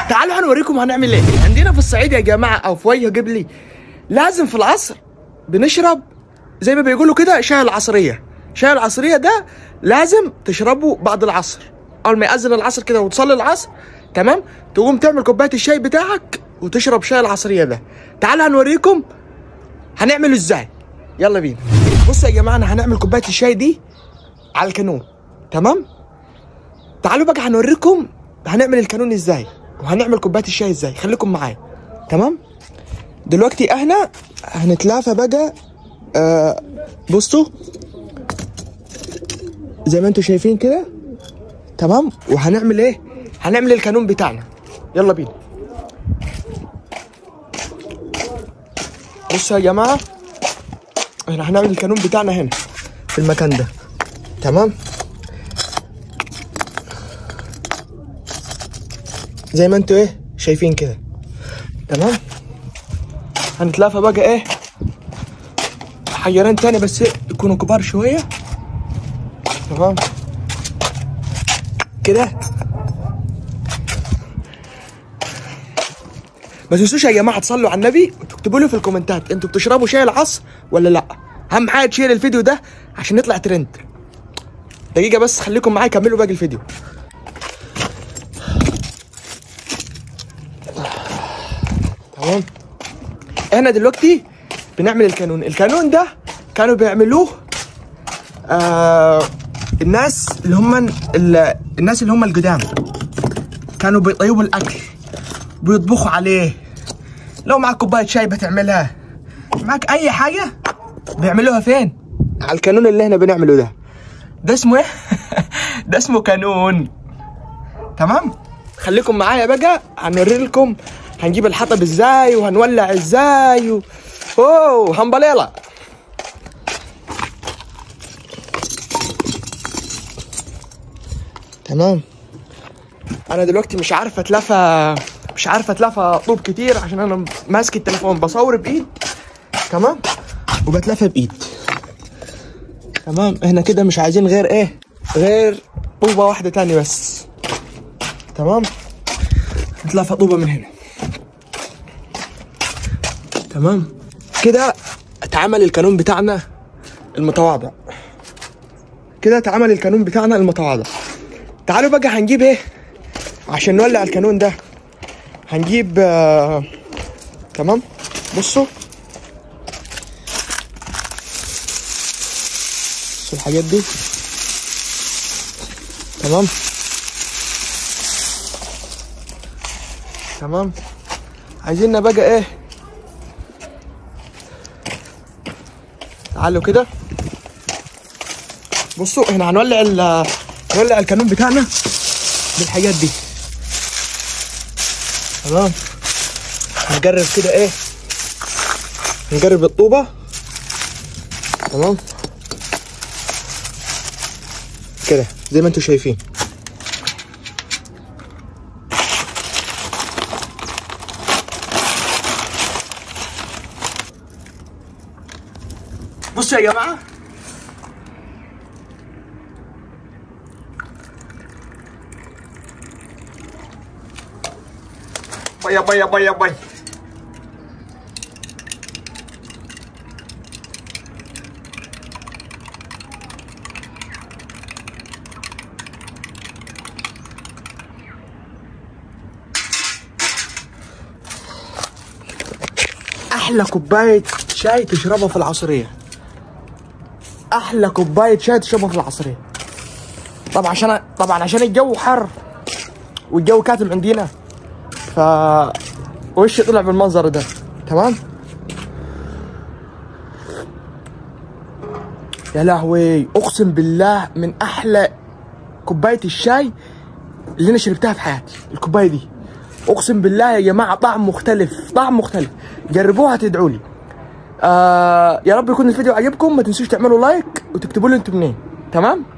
تعالوا هنوريكم هنعمل ايه عندنا في الصعيد يا جماعه او في وجه قبلي لازم في العصر بنشرب زي ما بيقولوا كده شاي العصريه شاي العصريه ده لازم تشربه بعد العصر اول ما يأذن العصر كده وتصلي العصر تمام تقوم تعمل كوبايه الشاي بتاعك وتشرب شاي العصريه ده تعالوا هنوريكم هنعمله ازاي يلا بينا بصوا يا جماعه انا هنعمل كوبايه الشاي دي على الكانون تمام تعالوا بقى هنوريكم هنعمل الكانون ازاي وهنعمل كوبايه الشاي ازاي خليكم معايا تمام دلوقتي احنا هنتلافى بقى آه بصوا زي ما انتم شايفين كده تمام وهنعمل ايه هنعمل الكانون بتاعنا يلا بينا بصوا يا جماعه احنا هنعمل الكانون بتاعنا هنا في المكان ده تمام زي ما انتوا ايه شايفين كده تمام هنتلافى بقى ايه حجرين تاني بس يكونوا كبار شويه تمام كده ما تنسوش يا جماعه تصلوا على النبي وتكتبوا لي في الكومنتات انتوا بتشربوا شاي العصر ولا لا اهم حاجه تشير الفيديو ده عشان يطلع ترند دقيقه بس خليكم معايا كملوا باقي الفيديو تمام احنا دلوقتي بنعمل الكانون الكانون ده كانوا بيعملوه آه الناس اللي هم ال- الناس اللي هم القدام كانوا بيطيبوا الاكل بيطبخوا عليه لو معك كوبايه شاي بتعملها معك اي حاجه بيعملوها فين على الكانون اللي احنا بنعمله ده ده اسمه ايه ده اسمه كانون تمام خليكم معايا بقى هنوري لكم هنجيب الحطب ازاي وهنولع ازاي و... اوه همبليله تمام انا دلوقتي مش عارف اتلفى مش عارف اتلفى طوب كتير عشان انا ماسك التليفون بصور بايد تمام وبتلفى بايد تمام احنا كده مش عايزين غير ايه غير طوبة واحدة تاني بس تمام نتلفى طوبة من هنا تمام كده اتعمل الكانون بتاعنا المتواضع كده اتعمل الكانون بتاعنا المتواضع تعالوا بقى هنجيب ايه عشان نولع الكانون ده هنجيب آه... تمام بصوا بصوا الحاجات دي تمام تمام عايزيننا بقى ايه تعالوا كده بصوا احنا هنولع ال نولع الكانون بتاعنا بالحاجات دي تمام نجرب كده ايه نجرب الطوبة تمام كده زي ما انتم شايفين بصوا يا جماعه باي باي باي باي احلى كوبايه شاي تشربها في العصريه احلى كوبايه شاي تشربها في العصريه طبعا عشان طبعا عشان الجو حر والجو كاتم عندنا ف وشي طلع بالمنظر ده تمام يا لهوي اقسم بالله من احلى كوبايه الشاي اللي انا شربتها في حياتي الكوبايه دي اقسم بالله يا جماعه طعم مختلف طعم مختلف جربوها تدعوا لي آه يا رب يكون الفيديو عجبكم ما تنسوش تعملوا لايك وتكتبوا لي انتم منين تمام